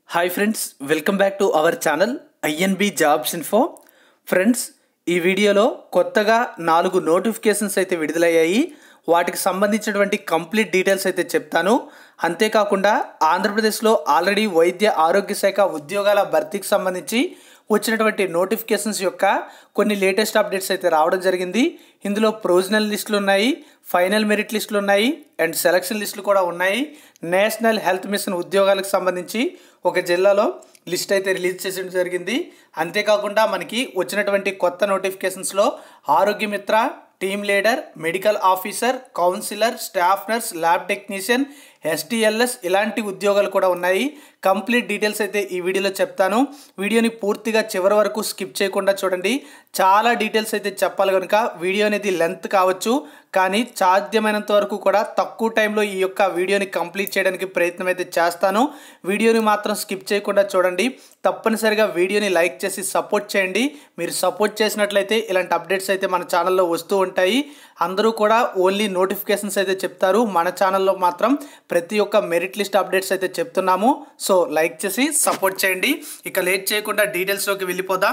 hi friends welcome back to our channel INB jobs info friends ఈ వీడియోలో కొత్తగా నాలుగు నోటిఫికేషన్స్ అయితే విడుదలయ్యాయి వాటికి సంబంధించినటువంటి కంప్లీట్ డీటెయిల్స్ అయితే చెప్తాను అంతేకాకుండా ఆంధ్రప్రదేశ్లో ఆల్రెడీ వైద్య ఆరోగ్య శాఖ ఉద్యోగాల భర్తీకి సంబంధించి వచ్చినటువంటి నోటిఫికేషన్స్ యొక్క కొన్ని లేటెస్ట్ అప్డేట్స్ అయితే రావడం జరిగింది ఇందులో ప్రొవిజనల్ లిస్టులు ఉన్నాయి ఫైనల్ మెరిట్ లిస్టులు ఉన్నాయి అండ్ సెలక్షన్ లిస్టులు కూడా ఉన్నాయి నేషనల్ హెల్త్ మిషన్ ఉద్యోగాలకు సంబంధించి ఒక జిల్లాలో లిస్ట్ అయితే రిలీజ్ చేసడం జరిగింది అంతేకాకుండా మనకి వచ్చినటువంటి కొత్త నోటిఫికేషన్స్లో Arogyamitra team leader medical officer counsellor staff nurse lab technician STLS ఇలాంటి ఉద్యోగాలు కూడా ఉన్నాయి కంప్లీట్ డీటెయిల్స్ అయితే ఈ వీడియోలో చెప్తాను వీడియోని పూర్తిగా చివరి వరకు స్కిప్ చేయకుండా చూడండి చాలా డీటెయిల్స్ అయితే చెప్పాలి కనుక వీడియో అనేది లెంత్ కావచ్చు కానీ సాధ్యమైనంత వరకు కూడా తక్కువ టైంలో ఈ యొక్క వీడియోని కంప్లీట్ చేయడానికి ప్రయత్నం అయితే చేస్తాను వీడియోని మాత్రం స్కిప్ చేయకుండా చూడండి తప్పనిసరిగా వీడియోని లైక్ చేసి సపోర్ట్ చేయండి మీరు సపోర్ట్ చేసినట్లయితే ఇలాంటి అప్డేట్స్ అయితే మన ఛానల్లో వస్తూ ఉంటాయి అందరూ కూడా ఓన్లీ నోటిఫికేషన్స్ అయితే చెప్తారు మన ఛానల్లో మాత్రం ప్రతి ఒక్క మెరిట్ లిస్ట్ అప్డేట్స్ అయితే చెప్తున్నాము సో లైక్ చేసి సపోర్ట్ చేయండి ఇక లేట్ చేయకుండా డీటెయిల్స్లోకి వెళ్ళిపోదాం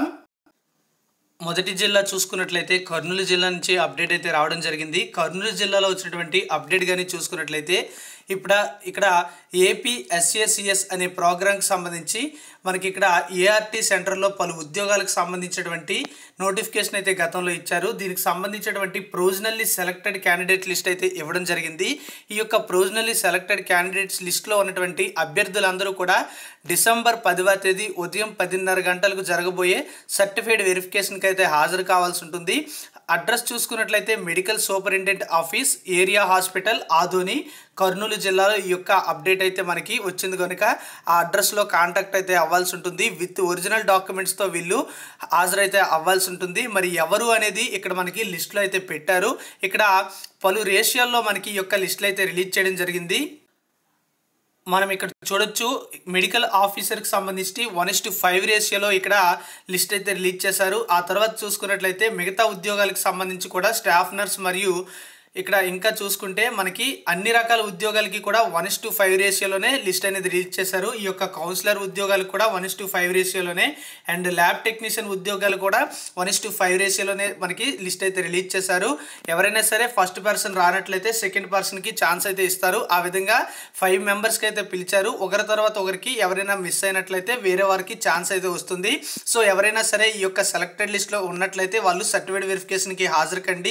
మొదటి జిల్లా చూసుకున్నట్లయితే కర్నూలు జిల్లా నుంచి అప్డేట్ అయితే రావడం జరిగింది కర్నూలు జిల్లాలో వచ్చినటువంటి అప్డేట్ కానీ చూసుకున్నట్లయితే ఇప్పుడు ఇక్కడ ఏపీ ఎస్ఏసిఎస్ అనే ప్రోగ్రాంకి సంబంధించి మనకి ఇక్కడ ఏఆర్టీ సెంటర్లో పలు ఉద్యోగాలకు సంబంధించినటువంటి నోటిఫికేషన్ అయితే గతంలో ఇచ్చారు దీనికి సంబంధించినటువంటి ప్రొవిజనల్లీ సెలెక్టెడ్ క్యాండిడేట్ లిస్ట్ అయితే ఇవ్వడం జరిగింది ఈ యొక్క ప్రొవిజనల్లీ సెలెక్టెడ్ క్యాండిడేట్స్ లిస్ట్లో ఉన్నటువంటి అభ్యర్థులందరూ కూడా డిసెంబర్ పదివ తేదీ ఉదయం పదిన్నర గంటలకు జరగబోయే సర్టిఫైడ్ వెరిఫికేషన్కి అయితే హాజరు కావాల్సి ఉంటుంది అడ్రస్ చూసుకున్నట్లయితే medical superintendent office area hospital Adoni Kurnool జిల్లాలో ఈ యొక్క అప్డేట్ అయితే మనకి వచ్చింది కనుక ఆ అడ్రస్లో కాంటాక్ట్ అయితే అవ్వాల్సి ఉంటుంది విత్ ఒరిజినల్ డాక్యుమెంట్స్తో వీళ్ళు హాజరైతే అవ్వాల్సి ఉంటుంది మరి ఎవరు అనేది ఇక్కడ మనకి లిస్ట్లో అయితే పెట్టారు ఇక్కడ పలు రేషియాల్లో మనకి ఈ యొక్క లిస్టులు అయితే రిలీజ్ చేయడం జరిగింది మనం ఇక్కడ చూడొచ్చు మెడికల్ ఆఫీసర్కి సంబంధించి వన్ ఇస్ టు ఫైవ్ రేషియోలో ఇక్కడ లిస్ట్ అయితే రిలీజ్ చేశారు ఆ తర్వాత చూసుకున్నట్లయితే మిగతా ఉద్యోగాలకు సంబంధించి కూడా స్టాఫ్ నర్స్ మరియు ఇక్కడ ఇంకా చూసుకుంటే మనకి అన్ని రకాల ఉద్యోగాలకి కూడా వన్ ఇస్ టు ఫైవ్ రేషియోలోనే లిస్ట్ అనేది రిలీజ్ చేశారు ఈ యొక్క కౌన్సిలర్ ఉద్యోగాలకు కూడా వన్ ఇస్ టు ఫైవ్ రేషియోలోనే అండ్ ల్యాబ్ టెక్నీషియన్ ఉద్యోగాలు కూడా వన్ ఇస్ టు ఫైవ్ రేషియోలోనే మనకి లిస్ట్ అయితే రిలీజ్ చేశారు ఎవరైనా సరే ఫస్ట్ పర్సన్ రానట్లయితే సెకండ్ పర్సన్కి ఛాన్స్ అయితే ఇస్తారు ఆ విధంగా ఫైవ్ మెంబర్స్కి అయితే పిలిచారు ఒకరి తర్వాత ఒకరికి ఎవరైనా మిస్ అయినట్లయితే వేరే వారికి ఛాన్స్ అయితే వస్తుంది సో ఎవరైనా సరే ఈ యొక్క సెలెక్టెడ్ లిస్ట్లో ఉన్నట్లయితే వాళ్ళు సర్టిఫికేట్ వెరిఫికేషన్కి హాజరు కండి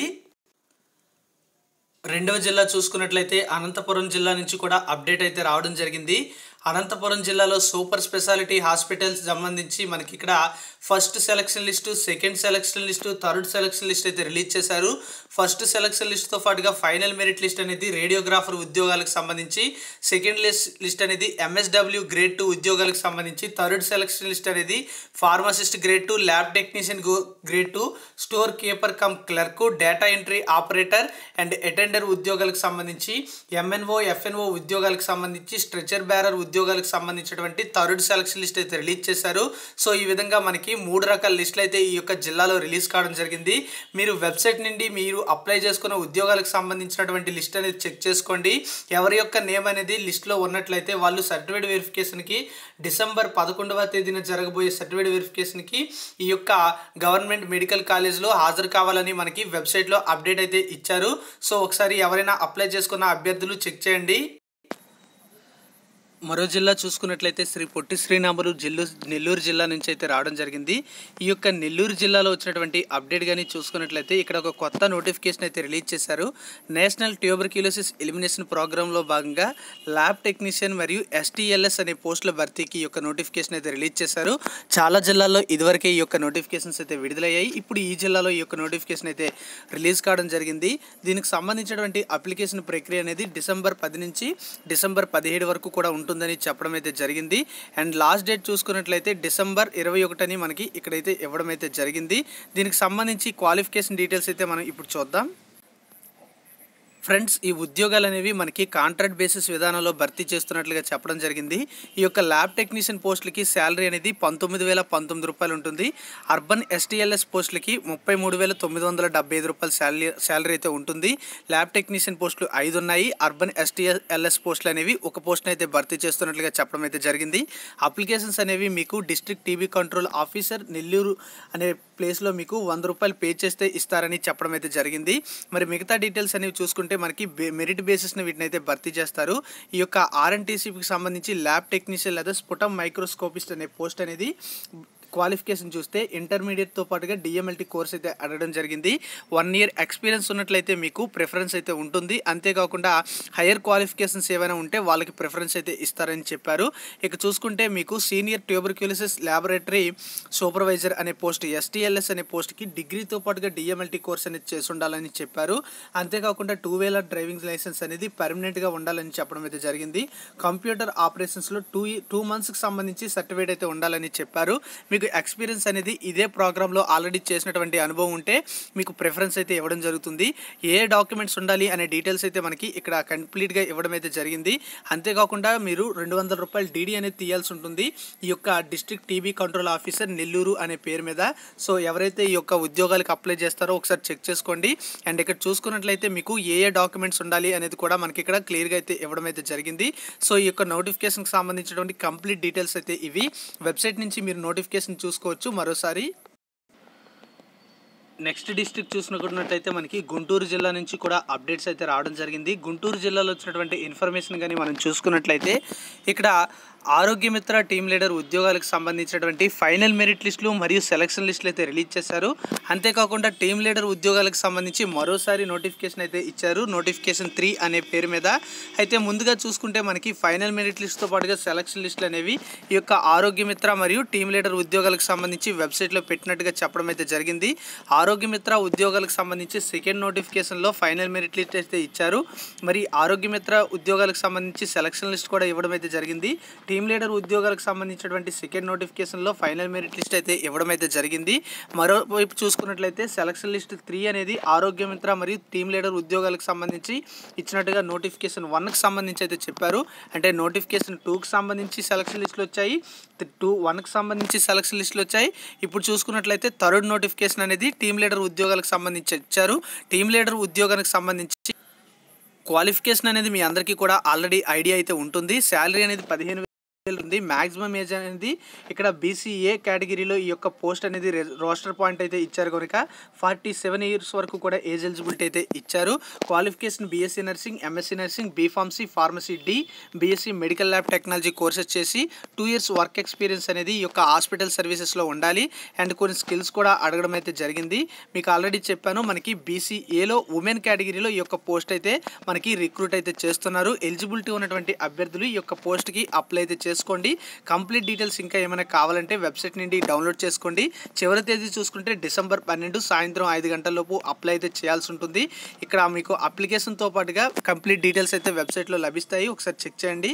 రెండవ జిల్లా చూసుకున్నట్లయితే అనంతపురం జిల్లా నుంచి కూడా అప్డేట్ అయితే రావడం జరిగింది అనంతపురం జిల్లాలో సూపర్ స్పెషాలిటీ హాస్పిటల్స్ సంబంధించి మనకి ఇక్కడ first selection list second selection list third selection list అయితే రిలీజ్ చేశారు ఫస్ట్ సెలక్షన్ లిస్ట్తో పాటుగా ఫైనల్ మెరిట్ లిస్ట్ అనేది రేడియోగ్రాఫర్ ఉద్యోగాలకు సంబంధించి సెకండ్ లిస్ట్ లిస్ట్ అనేది ఎంఎస్డబ్ల్యూ గ్రేడ్ టూ ఉద్యోగాలకు సంబంధించి థర్డ్ సెలక్షన్ లిస్ట్ అనేది pharmacist grade two lab technician grade two store keeper cum clerk data entry operator and attender ఉద్యోగాలకు సంబంధించి ఎంఎన్ఓ ఎఫ్ఎన్ఓ ఉద్యోగాలకు సంబంధించి స్ట్రెచర్ బ్యారర్ ఉద్యోగాలకు సంబంధించినటువంటి థర్డ్ సెలక్షన్ లిస్ట్ అయితే రిలీజ్ చేశారు సో ఈ విధంగా మనకి మూడు రకాల లిస్టులు అయితే ఈ యొక్క జిల్లాలో రిలీజ్ కావడం జరిగింది మీరు వెబ్సైట్ నుండి మీరు అప్లై చేసుకున్న ఉద్యోగాలకు సంబంధించినటువంటి లిస్ట్ అనేది చెక్ చేసుకోండి ఎవరి యొక్క నేమ్ అనేది లిస్ట్లో ఉన్నట్లయితే వాళ్ళు సర్టిఫికేట్ వెరిఫికేషన్కి డిసెంబర్ పదకొండవ తేదీన జరగబోయే సర్టిఫికేట్ వెరిఫికేషన్కి ఈ యొక్క గవర్నమెంట్ మెడికల్ కాలేజ్లో హాజరు కావాలని మనకి వెబ్సైట్లో అప్డేట్ అయితే ఇచ్చారు సో ఒకసారి ఎవరైనా అప్లై చేసుకున్న అభ్యర్థులు చెక్ చేయండి మరో జిల్లా చూసుకున్నట్లయితే శ్రీ పొట్టి శ్రీరాములు జిల్లు నెల్లూరు జిల్లా నుంచి అయితే రావడం జరిగింది ఈ యొక్క నెల్లూరు జిల్లాలో వచ్చినటువంటి అప్డేట్ కానీ చూసుకున్నట్లయితే ఇక్కడ ఒక కొత్త నోటిఫికేషన్ అయితే రిలీజ్ చేశారు నేషనల్ ట్యూబర్క్యూలోసిస్ ఎలిమినేషన్ ప్రోగ్రాంలో భాగంగా ల్యాబ్ టెక్నీషియన్ మరియు ఎస్టీఎల్ఎస్ అనే పోస్టుల భర్తీకి ఈ యొక్క నోటిఫికేషన్ అయితే రిలీజ్ చేశారు చాలా జిల్లాల్లో ఇదివరకే ఈ యొక్క నోటిఫికేషన్స్ అయితే విడుదలయ్యాయి ఇప్పుడు ఈ జిల్లాలో ఈ యొక్క నోటిఫికేషన్ అయితే రిలీజ్ కావడం జరిగింది దీనికి సంబంధించినటువంటి అప్లికేషన్ ప్రక్రియ అనేది డిసెంబర్ పది నుంచి డిసెంబర్ పదిహేడు వరకు కూడా ఉంటుంది ఉంటుందని చెప్పడం అయితే జరిగింది అండ్ లాస్ట్ డేట్ చూసుకున్నట్లయితే డిసెంబర్ ఇరవై ఒకటని మనకి ఇక్కడైతే ఇవ్వడం అయితే జరిగింది దీనికి సంబంధించి క్వాలిఫికేషన్ డీటెయిల్స్ అయితే మనం ఇప్పుడు చూద్దాం ఫ్రెండ్స్ ఈ ఉద్యోగాలు అనేవి మనకి కాంట్రాక్ట్ బేసిస్ విధానంలో భర్తీ చేస్తున్నట్లుగా చెప్పడం జరిగింది ఈ యొక్క ల్యాబ్ టెక్నీషియన్ పోస్టులకి శాలరీ అనేది పంతొమ్మిది వేల పంతొమ్మిది రూపాయలు ఉంటుంది అర్బన్ ఎస్టీఎల్ఎస్ పోస్టులకి ముప్పై మూడు వేల తొమ్మిది వందల డెబ్బై ఐదు రూపాయల శాలరీ శాలరీ అయితే ఉంటుంది ల్యాబ్ టెక్నీషియన్ పోస్టులు ఐదు ఉన్నాయి అర్బన్ ఎస్టీఎల్ఎస్ పోస్టులు అనేవి ఒక పోస్ట్ని అయితే భర్తీ చేస్తున్నట్లుగా చెప్పడం అయితే జరిగింది అప్లికేషన్స్ అనేవి మీకు district TB control officer Nellore అనే ప్లేస్లో మీకు వంద రూపాయలు పే చేస్తే ఇస్తారని చెప్పడం అయితే జరిగింది మరి మిగతా డీటెయిల్స్ అనేవి చూసుకుంటే మనకి బే- మెరిట్ బేసిస్ని వీటిని అయితే భర్తీ చేస్తారు ఈ యొక్క ఆర్ఎన్టీసీకి సంబంధించి ల్యాబ్ టెక్నీషియన్ లేదా స్ఫుటం మైక్రోస్కోపిస్ట్ అనే పోస్ట్ అనేది క్వాలిఫికేషన్ చూస్తే ఇంటర్మీడియట్తో పాటుగా డిఎంఎల్టీ కోర్స్ అయితే అడగడం జరిగింది వన్ ఇయర్ ఎక్స్పీరియన్స్ ఉన్నట్లయితే మీకు ప్రిఫరెన్స్ అయితే ఉంటుంది అంతేకాకుండా హైయర్ క్వాలిఫికేషన్స్ ఏమైనా ఉంటే వాళ్ళకి ప్రిఫరెన్స్ అయితే ఇస్తారని చెప్పారు ఇక చూసుకుంటే మీకు సీనియర్ ట్యూబర్క్యూలిసిస్ ల్యాబొరేటరీ సూపర్వైజర్ అనే పోస్ట్ ఎస్టీఎల్ఎస్ అనే పోస్ట్కి డిగ్రీతో పాటుగా డిఎంఎల్టీ కోర్స్ అనేది చేసి ఉండాలని చెప్పారు అంతేకాకుండా టూ వీలర్ డ్రైవింగ్ లైసెన్స్ అనేది పర్మనెంట్గా ఉండాలని చెప్పడం అయితే జరిగింది కంప్యూటర్ ఆపరేషన్స్లో టూ టూ మంత్స్కి సంబంధించి సర్టిఫికేట్ అయితే ఉండాలని చెప్పారు మీకు ఎక్స్పీరియన్స్ అనేది ఇదే ప్రోగ్రాంలో ఆల్రెడీ చేసినటువంటి అనుభవం ఉంటే మీకు ప్రిఫరెన్స్ అయితే ఇవ్వడం జరుగుతుంది ఏ డాక్యుమెంట్స్ ఉండాలి అనే డీటెయిల్స్ అయితే మనకి ఇక్కడ కంప్లీట్గా ఇవ్వడం అయితే జరిగింది అంతేకాకుండా మీరు రెండు వందల రూపాయలు డీడీ అనేది తీయాల్సి ఉంటుంది ఈ యొక్క district TB control officer Nellore అనే పేరు మీద సో ఎవరైతే ఈ యొక్క ఉద్యోగాలకు అప్లై చేస్తారో ఒకసారి చెక్ చేసుకోండి అండ్ ఇక్కడ చూసుకున్నట్లయితే మీకు ఏ ఏ డాక్యుమెంట్స్ ఉండాలి అనేది కూడా మనకి ఇక్కడ క్లియర్గా అయితే ఇవ్వడం అయితే జరిగింది సో ఈ యొక్క నోటిఫికేషన్కి సంబంధించినటువంటి కంప్లీట్ డీటెయిల్స్ అయితే ఇవి వెబ్సైట్ నుంచి మీరు నోటిఫికేషన్ చూసుకోవచ్చు మరోసారి నెక్స్ట్ డిస్ట్రిక్ట్ చూసుకున్నట్టయితే మనకి గుంటూరు జిల్లా నుంచి కూడా అప్డేట్స్ అయితే రావడం జరిగింది గుంటూరు జిల్లాలో వచ్చినటువంటి ఇన్ఫర్మేషన్ కానీ మనం చూసుకున్నట్లయితే ఇక్కడ ఆరోగ్య మిత్ర టీం లీడర్ ఉద్యోగాలకు సంబంధించినటువంటి ఫైనల్ మెరిట్ లిస్టులు మరియు సెలక్షన్ లిస్టులు అయితే రిలీజ్ చేశారు అంతేకాకుండా టీం లీడర్ ఉద్యోగాలకు సంబంధించి మరోసారి నోటిఫికేషన్ అయితే ఇచ్చారు నోటిఫికేషన్ త్రీ అనే పేరు మీద అయితే ముందుగా చూసుకుంటే మనకి ఫైనల్ మెరిట్ లిస్ట్తో పాటుగా సెలక్షన్ లిస్టులు అనేవి ఈ యొక్క ఆరోగ్య మిత్ర మరియు టీం లీడర్ ఉద్యోగాలకు సంబంధించి వెబ్సైట్లో పెట్టినట్టుగా చెప్పడం అయితే జరిగింది ఆరోగ్య మిత్ర ఉద్యోగాలకు సంబంధించి సెకండ్ నోటిఫికేషన్లో ఫైనల్ మెరిట్ లిస్ట్ అయితే ఇచ్చారు మరి ఆరోగ్య మిత్ర ఉద్యోగాలకు సంబంధించి సెలక్షన్ లిస్ట్ కూడా ఇవ్వడం అయితే జరిగింది టీం లీడర్ ఉద్యోగాలకు సంబంధించినటువంటి సెకండ్ నోటిఫికేషన్లో ఫైనల్ మెరిట్ లిస్ట్ అయితే ఇవ్వడం అయితే జరిగింది మరోవైపు చూసుకున్నట్లయితే సెలక్షన్ లిస్ట్ త్రీ అనేది ఆరోగ్య మిత్ర మరియు టీం లీడర్ ఉద్యోగాలకు సంబంధించి ఇచ్చినట్టుగా నోటిఫికేషన్ వన్కి సంబంధించి అయితే చెప్పారు అంటే నోటిఫికేషన్ టూకి సంబంధించి సెలక్షన్ లిస్టులు వచ్చాయి టూ వన్కి సంబంధించి సెలక్షన్ లిస్టులు వచ్చాయి ఇప్పుడు చూసుకున్నట్లయితే థర్డ్ నోటిఫికేషన్ అనేది టీం లీడర్ ఉద్యోగాలకు సంబంధించి ఇచ్చారు టీం లీడర్ ఉద్యోగానికి సంబంధించి క్వాలిఫికేషన్ అనేది మీ అందరికీ కూడా ఆల్రెడీ ఐడియా అయితే ఉంటుంది శాలరీ అనేది పదిహేను వేలు ఉంది మ్యాక్సిమం ఏజ్ అనేది ఇక్కడ బీసీఏ కేటగిరీలో ఈ యొక్క పోస్ట్ అనేది రోస్టర్ పాయింట్ అయితే ఇచ్చారు కనుక ఫార్టీ సెవెన్ ఇయర్స్ వరకు కూడా ఏజ్ ఎలిజిబిలిటీ అయితే ఇచ్చారు qualification BSc nursing MSc nursing B pharmacy pharmacy D BSc medical lab technology courses చేసి టూ ఇయర్స్ వర్క్ ఎక్స్పీరియన్స్ అనేది ఈ యొక్క హాస్పిటల్ సర్వీసెస్లో ఉండాలి అండ్ కొన్ని స్కిల్స్ కూడా అడగడం అయితే జరిగింది మీకు ఆల్రెడీ చెప్పాను మనకి బీసీఏలో ఉమెన్ కేటగిరీలో ఈ యొక్క పోస్ట్ అయితే మనకి రిక్రూట్ అయితే చేస్తున్నారు ఎలిజిబిలిటీ ఉన్నటువంటి అభ్యర్థులు ఈ యొక్క పోస్ట్కి అప్లై అయితే చేసుకోండి కంప్లీట్ డీటెయిల్స్ ఇంకా ఏమైనా కావాలంటే వెబ్సైట్ నుండి డౌన్లోడ్ చేసుకోండి చివరి తేదీ చూసుకుంటే డిసెంబర్ పన్నెండు సాయంత్రం ఐదు గంటలలోపు అప్లై అయితే చేయాల్సి ఉంటుంది ఇక్కడ మీకు అప్లికేషన్తో పాటుగా కంప్లీట్ డీటెయిల్స్ అయితే వెబ్సైట్లో లభిస్తాయి ఒకసారి చెక్ చేయండి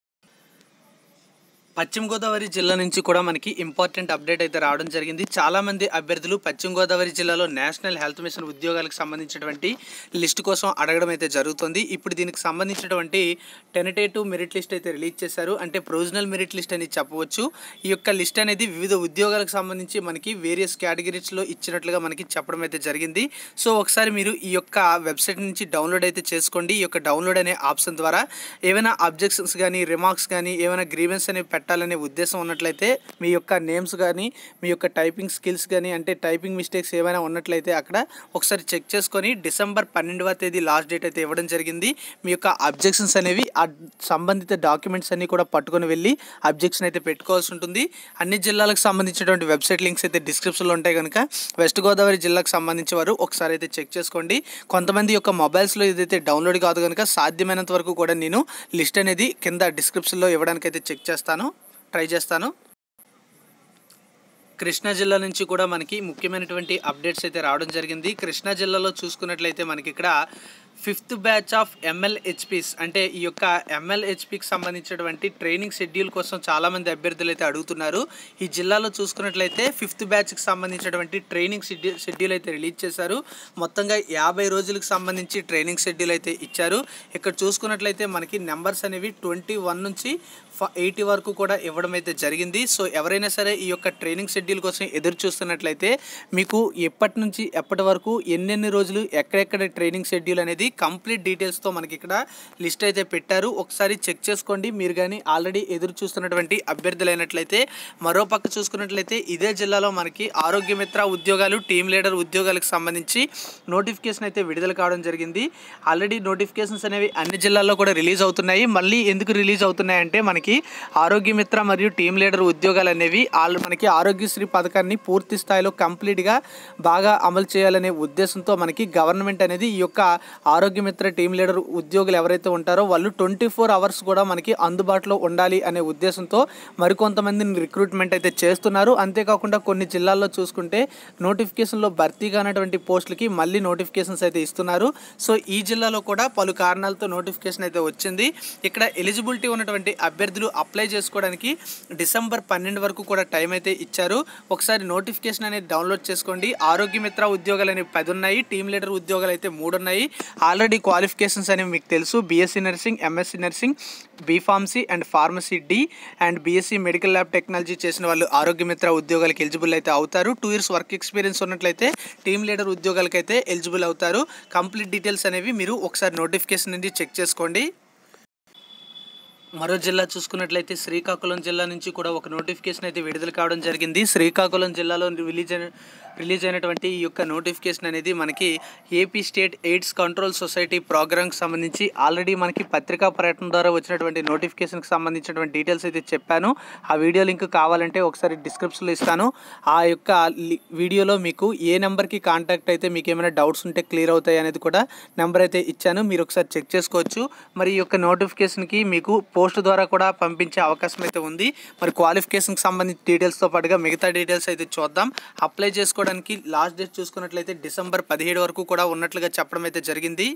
పశ్చిమ గోదావరి జిల్లా నుంచి కూడా మనకి ఇంపార్టెంట్ అప్డేట్ అయితే రావడం జరిగింది చాలా మంది అభ్యర్థులు పశ్చిమ గోదావరి జిల్లాలో నేషనల్ హెల్త్ మిషన్ ఉద్యోగాలకు సంబంధించినటువంటి లిస్ట్ కోసం అడగడం అయితే జరుగుతుంది ఇప్పుడు దీనికి సంబంధించినటువంటి టెనటేటివ్ మెరిట్ లిస్ట్ అయితే రిలీజ్ చేశారు అంటే ప్రొవిజనల్ మెరిట్ లిస్ట్ అని చెప్పవచ్చు ఈ యొక్క లిస్ట్ అనేది వివిధ ఉద్యోగాలకు సంబంధించి మనకి వేరియస్ కేటగిరీస్లో ఇచ్చినట్లుగా మనకి చెప్పడం అయితే జరిగింది సో ఒకసారి మీరు ఈ యొక్క వెబ్సైట్ నుంచి డౌన్లోడ్ అయితే చేసుకోండి ఈ యొక్క డౌన్లోడ్ అనే ఆప్షన్ ద్వారా ఏమైనా అబ్జెక్షన్స్ కానీ రిమార్క్స్ కానీ ఏమైనా గ్రీవెన్స్ అనేవి పెట్టాలనే ఉద్దేశం ఉన్నట్లయితే మీ యొక్క నేమ్స్ కానీ మీ యొక్క టైపింగ్ స్కిల్స్ కానీ అంటే టైపింగ్ మిస్టేక్స్ ఏమైనా ఉన్నట్లయితే అక్కడ ఒకసారి చెక్ చేసుకొని డిసెంబర్ పన్నెండవ తేదీ లాస్ట్ డేట్ అయితే ఇవ్వడం జరిగింది మీ యొక్క అబ్జెక్షన్స్ అనేవి ఆ సంబంధిత డాక్యుమెంట్స్ అన్ని కూడా పట్టుకొని వెళ్ళి అబ్జెక్షన్ అయితే పెట్టుకోవాల్సి ఉంటుంది అన్ని జిల్లాలకు సంబంధించినటువంటి వెబ్సైట్ లింక్స్ అయితే డిస్క్రిప్షన్లో ఉంటాయి కనుక వెస్ట్ గోదావరి జిల్లాకు సంబంధించి వారు ఒకసారి అయితే చెక్ చేసుకోండి కొంతమంది యొక్క మొబైల్స్లో ఇదైతే డౌన్లోడ్ కాదు కనుక సాధ్యమైనంత వరకు కూడా నేను లిస్ట్ అనేది కింద డిస్క్రిప్షన్లో ఇవ్వడానికి అయితే చెక్ చేస్తాను ట్రై చేస్తాను కృష్ణా జిల్లా నుంచి కూడా మనకి ముఖ్యమైనటువంటి అప్డేట్స్ అయితే రావడం జరిగింది కృష్ణా జిల్లాలో చూసుకున్నట్లయితే మనకి ఇక్కడ ఫిఫ్త్ బ్యాచ్ ఆఫ్ ఎంఎల్హెచ్పిస్ అంటే ఈ యొక్క ఎంఎల్హెచ్పికి సంబంధించినటువంటి ట్రైనింగ్ షెడ్యూల్ కోసం చాలామంది అభ్యర్థులు అయితే అడుగుతున్నారు ఈ జిల్లాలో చూసుకున్నట్లయితే ఫిఫ్త్ బ్యాచ్కి సంబంధించినటువంటి ట్రైనింగ్ షెడ్యూల్ షెడ్యూల్ అయితే రిలీజ్ చేశారు మొత్తంగా యాభై రోజులకు సంబంధించి ట్రైనింగ్ షెడ్యూల్ అయితే ఇచ్చారు ఇక్కడ చూసుకున్నట్లయితే మనకి నెంబర్స్ అనేవి ట్వంటీ వన్ నుంచి ఎయిటీ వరకు కూడా ఇవ్వడం అయితే జరిగింది సో ఎవరైనా సరే ఈ యొక్క ట్రైనింగ్ షెడ్యూల్ కోసం ఎదురు చూస్తున్నట్లయితే మీకు ఎప్పటి నుంచి ఎప్పటి వరకు ఎన్నెన్ని రోజులు ఎక్కడెక్కడ ట్రైనింగ్ షెడ్యూల్ అనేది కంప్లీట్ డీటెయిల్స్తో మనకి ఇక్కడ లిస్ట్ అయితే పెట్టారు ఒకసారి చెక్ చేసుకోండి మీరు కానీ ఆల్రెడీ ఎదురు చూస్తున్నటువంటి అభ్యర్థులైనట్లయితే మరో పక్క చూసుకున్నట్లయితే ఇదే జిల్లాలో మనకి ఆరోగ్య మిత్ర ఉద్యోగాలు టీమ్ లీడర్ ఉద్యోగాలకు సంబంధించి నోటిఫికేషన్ అయితే విడుదల కావడం జరిగింది ఆల్రెడీ నోటిఫికేషన్స్ అనేవి అన్ని జిల్లాల్లో కూడా రిలీజ్ అవుతున్నాయి మళ్ళీ ఎందుకు రిలీజ్ అవుతున్నాయి అంటే మనకి ఆరోగ్య మిత్ర మరియు టీమ్ లీడర్ ఉద్యోగాలు అనేవి ఆల్ మనకి ఆరోగ్యశ్రీ పథకాన్ని పూర్తి స్థాయిలో కంప్లీట్గా బాగా అమలు చేయాలనే ఉద్దేశంతో మనకి గవర్నమెంట్ అనేది ఈ యొక్క ఆరోగ్య మిత్ర టీమ్ లీడర్ ఉద్యోగులు ఎవరైతే ఉంటారో వాళ్ళు ట్వంటీ ఫోర్ అవర్స్ కూడా మనకి అందుబాటులో ఉండాలి అనే ఉద్దేశంతో మరికొంతమందిని రిక్రూట్మెంట్ అయితే చేస్తున్నారు అంతేకాకుండా కొన్ని జిల్లాల్లో చూసుకుంటే నోటిఫికేషన్లో భర్తీ కానటువంటి పోస్టులకి మళ్ళీ నోటిఫికేషన్స్ అయితే ఇస్తున్నారు సో ఈ జిల్లాలో కూడా పలు కారణాలతో నోటిఫికేషన్ అయితే వచ్చింది ఇక్కడ ఎలిజిబిలిటీ ఉన్నటువంటి అభ్యర్థులు అప్లై చేసుకోవడానికి డిసెంబర్ పన్నెండు వరకు కూడా టైం అయితే ఇచ్చారు ఒకసారి నోటిఫికేషన్ అనేది డౌన్లోడ్ చేసుకోండి ఆరోగ్య మిత్ర ఉద్యోగాలు అనేవి పది ఉన్నాయి టీమ్ లీడర్ ఉద్యోగాలు అయితే మూడు ఉన్నాయి ఆల్రెడీ క్వాలిఫికేషన్స్ అనేవి మీకు తెలుసు BSc nursing MSc nursing B pharmacy and pharmacy D and BSc medical lab technology చేసిన వాళ్ళు ఆరోగ్య మిత్ర ఉద్యోగాలకు ఎలిజిబుల్ అయితే అవుతారు టూ ఇయర్స్ వర్క్ ఎక్స్పీరియన్స్ ఉన్నట్లయితే టీమ్ లీడర్ ఉద్యోగాలకైతే ఎలిజిబుల్ అవుతారు కంప్లీట్ డీటెయిల్స్ అనేవి మీరు ఒకసారి నోటిఫికేషన్ నుండి చెక్ చేసుకోండి మరో జిల్లా చూసుకున్నట్లయితే శ్రీకాకుళం జిల్లా నుంచి కూడా ఒక నోటిఫికేషన్ అయితే విడుదల కావడం జరిగింది శ్రీకాకుళం జిల్లాలో రిలీజ్ అయిన రిలీజ్ అయినటువంటి ఈ యొక్క నోటిఫికేషన్ అనేది మనకి AP state AIDS control society ప్రోగ్రామ్కి సంబంధించి ఆల్రెడీ మనకి పత్రికా పర్యటన ద్వారా వచ్చినటువంటి నోటిఫికేషన్కి సంబంధించినటువంటి డీటెయిల్స్ అయితే చెప్పాను ఆ వీడియో లింక్ కావాలంటే ఒకసారి డిస్క్రిప్షన్లో ఇస్తాను ఆ యొక్క లి- వీడియోలో మీకు ఏ నెంబర్కి కాంటాక్ట్ అయితే మీకు ఏమైనా డౌట్స్ ఉంటే క్లియర్ అవుతాయి అనేది కూడా నెంబర్ అయితే ఇచ్చాను మీరు ఒకసారి చెక్ చేసుకోవచ్చు మరి ఈ యొక్క నోటిఫికేషన్కి మీకు పోస్ట్ ద్వారా కూడా పంపించే అవకాశం అయితే ఉంది మరి క్వాలిఫికేషన్కి సంబంధించిన డీటెయిల్స్తో పాటుగా మిగతా డీటెయిల్స్ అయితే చూద్దాం అప్లై చేసుకోవడానికి లాస్ట్ డేట్ చూసుకున్నట్లయితే డిసెంబర్ పదిహేడు వరకు కూడా ఉన్నట్లుగా చెప్పడం అయితే జరిగింది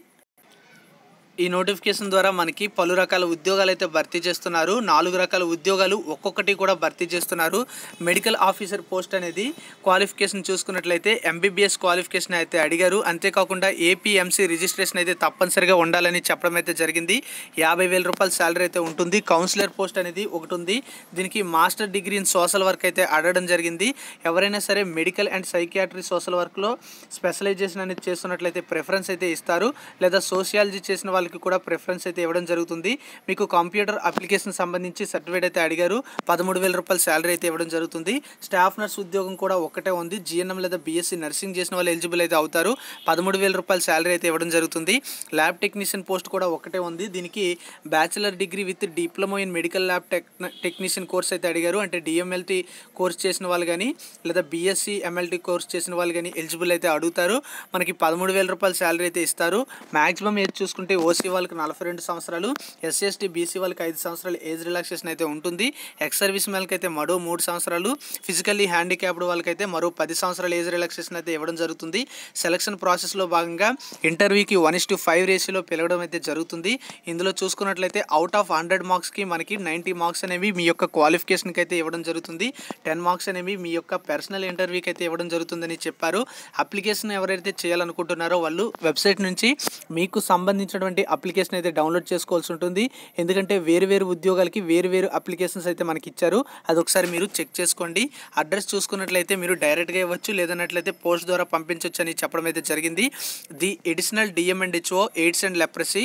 ఈ నోటిఫికేషన్ ద్వారా మనకి పలు రకాల ఉద్యోగాలు అయితే భర్తీ చేస్తున్నారు నాలుగు రకాల ఉద్యోగాలు ఒక్కొక్కటి కూడా భర్తీ చేస్తున్నారు మెడికల్ ఆఫీసర్ పోస్ట్ అనేది క్వాలిఫికేషన్ చూసుకున్నట్లయితే ఎంబీబీఎస్ క్వాలిఫికేషన్ అయితే అడిగారు అంతేకాకుండా ఏపీఎంసీ రిజిస్ట్రేషన్ అయితే తప్పనిసరిగా ఉండాలని చెప్పడం అయితే జరిగింది యాభై వేల రూపాయల శాలరీ అయితే ఉంటుంది కౌన్సిలర్ పోస్ట్ అనేది ఒకటి ఉంది దీనికి master degree in social work అయితే అడగడం జరిగింది ఎవరైనా సరే మెడికల్ అండ్ సైకియాట్రీ సోషల్ వర్క్లో స్పెషలైజేషన్ అనేది చేస్తున్నట్లయితే ప్రిఫరెన్స్ అయితే ఇస్తారు లేదా సోషియాలజీ చేసిన వాళ్ళకి కూడా ప్రిఫరెన్స్ అయితే ఇవ్వడం జరుగుతుంది మీకు కంప్యూటర్ అప్లికేషన్ సంబంధించి సర్టిఫికేట్ అయితే అడిగారు పదమూడు వేల రూపాయల శాలరీ అయితే ఇవ్వడం జరుగుతుంది స్టాఫ్ నర్స్ ఉద్యోగం కూడా ఒకటే ఉంది జిఎన్ఎం లేదా బీఎస్సీ నర్సింగ్ చేసిన వాళ్ళు ఎలిజిబుల్ అయితే అవుతారు పదమూడు వేల రూపాయల శాలరీ అయితే ఇవ్వడం జరుగుతుంది ల్యాబ్ టెక్నీషియన్ పోస్ట్ కూడా ఒకటే ఉంది దీనికి bachelor degree with diploma in medical lab tech technician course అయితే అడిగారు అంటే డిఎంఎల్టీ కోర్స్ చేసిన వాళ్ళు కానీ లేదా బీఎస్సీ ఎంఎల్టీ కోర్స్ చేసిన వాళ్ళు కానీ ఎలిజిబుల్ అయితే అడుగుతారు మనకి పదమూడు వేల రూపాయల శాలరీ అయితే ఇస్తారు మాక్సిమం ఏజ్ చూసుకుంటే ఓసీ వాళ్ళకి నలభై రెండు సంవత్సరాలు ఎస్సీ ఎస్టీ బీసీ వాళ్ళకి ఐదు సంవత్సరాలు ఏజ్ రిలాక్సేషన్ అయితే ఉంటుంది ఎక్స్ సర్వీస్ మ్యాన్కి అయితే మరో మూడు సంవత్సరాలు ఫిజికల్లీ హ్యాండిక్యాప్డ్ వాళ్ళకైతే మరో పది సంవత్సరాల ఏజ్ రిలాక్సేషన్ అయితే ఇవ్వడం జరుగుతుంది సెలక్షన్ ప్రాసెస్లో భాగంగా ఇంటర్వ్యూకి వన్ ఇస్ టు ఫైవ్ రేషియోలో పిలవడం అయితే జరుగుతుంది ఇందులో చూసుకున్నట్లయితే అవుట్ ఆఫ్ హండ్రెడ్ మార్క్స్కి మనకి నైంటీ మార్క్స్ అనేవి మీ యొక్క క్వాలిఫికేషన్కి అయితే ఇవ్వడం జరుగుతుంది టెన్ మార్క్స్ అనేవి మీ యొక్క పర్సనల్ ఇంటర్వ్యూకి అయితే ఇవ్వడం జరుగుతుందని చెప్పారు అప్లికేషన్ ఎవరైతే చేయాలనుకుంటున్నారో వాళ్ళు వెబ్సైట్ నుంచి మీకు సంబంధించినటువంటి అప్లికేషన్ అయితే డౌన్లోడ్ చేసుకోవాల్సి ఉంటుంది ఎందుకంటే వేరు వేరు ఉద్యోగాలకి వేరు వేరు అప్లికేషన్స్ అయితే మనకి ఇచ్చారు అది ఒకసారి మీరు చెక్ చేసుకోండి అడ్రస్ చూసుకున్నట్లయితే మీరు డైరెక్ట్గా ఇవ్వచ్చు లేదన్నట్లయితే పోస్ట్ ద్వారా పంపించవచ్చు అని చెప్పడం అయితే జరిగింది the additional DM and HO AIDS and leprosy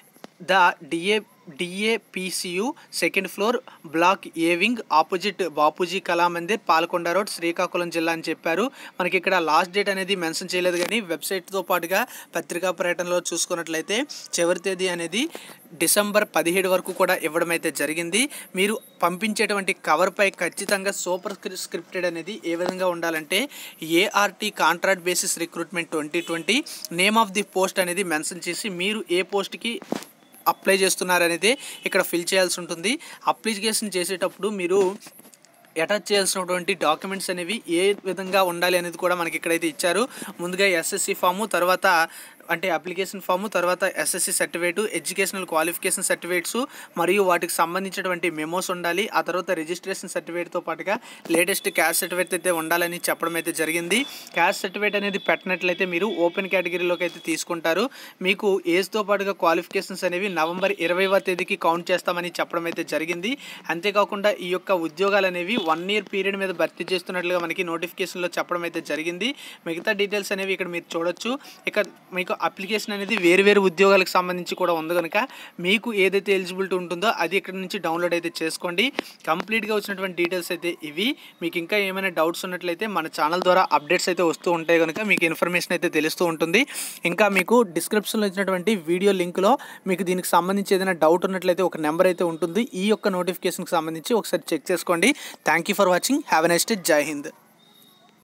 the DA DAPCU second floor block A wing opposite Bapuji Kalamandir Palakonda road Srikakulam జిల్లా అని చెప్పారు మనకి ఇక్కడ లాస్ట్ డేట్ అనేది మెన్షన్ చేయలేదు కానీ వెబ్సైట్తో పాటుగా పత్రికా పర్యటనలో చూసుకున్నట్లయితే చివరి తేదీ అనేది డిసెంబర్ పదిహేడు వరకు కూడా ఇవ్వడం అయితే జరిగింది మీరు పంపించేటువంటి కవర్పై ఖచ్చితంగా సూపర్ స్క్రిప్టెడ్ అనేది ఏ విధంగా ఉండాలంటే ART contract basis recruitment twenty twenty name of the post అనేది మెన్షన్ చేసి మీరు ఏ పోస్ట్కి అప్లై చేస్తున్నారనేది ఇక్కడ ఫిల్ చేయాల్సి ఉంటుంది అప్లికేషన్ చేసేటప్పుడు మీరు అటాచ్ చేయాల్సినటువంటి డాక్యుమెంట్స్ అనేవి ఏ విధంగా ఉండాలి అనేది కూడా మనకి ఇక్కడైతే ఇచ్చారు ముందుగా ఎస్ఎస్సి ఫాము తర్వాత అంటే అప్లికేషన్ ఫామ్ తర్వాత SSC certificate educational qualification certificates మరియు వాటికి సంబంధించినటువంటి మెమోస్ ఉండాలి ఆ తర్వాత రిజిస్ట్రేషన్ సర్టిఫికేట్తో పాటుగా లేటెస్ట్ క్యాస్ట్ సర్టిఫికేట్ అయితే ఉండాలని చెప్పడం అయితే జరిగింది క్యాస్ట్ సర్టిఫికేట్ అనేది పెట్టినట్లయితే మీరు ఓపెన్ కేటగిరీలోకి అయితే తీసుకుంటారు మీకు ఏజ్తో పాటుగా క్వాలిఫికేషన్స్ అనేవి నవంబర్ ఇరవైవ తేదీకి కౌంట్ చేస్తామని చెప్పడం అయితే జరిగింది అంతేకాకుండా ఈ యొక్క ఉద్యోగాలు అనేవి వన్ ఇయర్ పీరియడ్ మీద భర్తీ చేస్తున్నట్లుగా మనకి నోటిఫికేషన్లో చెప్పడం అయితే జరిగింది మిగతా డీటెయిల్స్ అనేవి ఇక్కడ మీరు చూడొచ్చు ఇక మీకు అప్లికేషన్ అనేది వేరు వేరు ఉద్యోగాలకు సంబంధించి కూడా ఉంది కనుక మీకు ఏదైతే ఎలిజిబిలిటీ ఉంటుందో అది ఇక్కడ నుంచి డౌన్లోడ్ అయితే చేసుకోండి కంప్లీట్గా వచ్చినటువంటి డీటెయిల్స్ అయితే ఇవి మీకు ఇంకా ఏమైనా డౌట్స్ ఉన్నట్లయితే మన ఛానల్ ద్వారా అప్డేట్స్ అయితే వస్తూ ఉంటాయి కనుక మీకు ఇన్ఫర్మేషన్ అయితే తెలుస్తూ ఉంటుంది ఇంకా మీకు డిస్క్రిప్షన్లో ఇచ్చినటువంటి వీడియో లింక్లో మీకు దీనికి సంబంధించి ఏదైనా డౌట్ ఉన్నట్లయితే ఒక నెంబర్ అయితే ఉంటుంది ఈ యొక్క నోటిఫికేషన్కి సంబంధించి ఒకసారి చెక్ చేసుకోండి thank you for watching have a next Jai Hind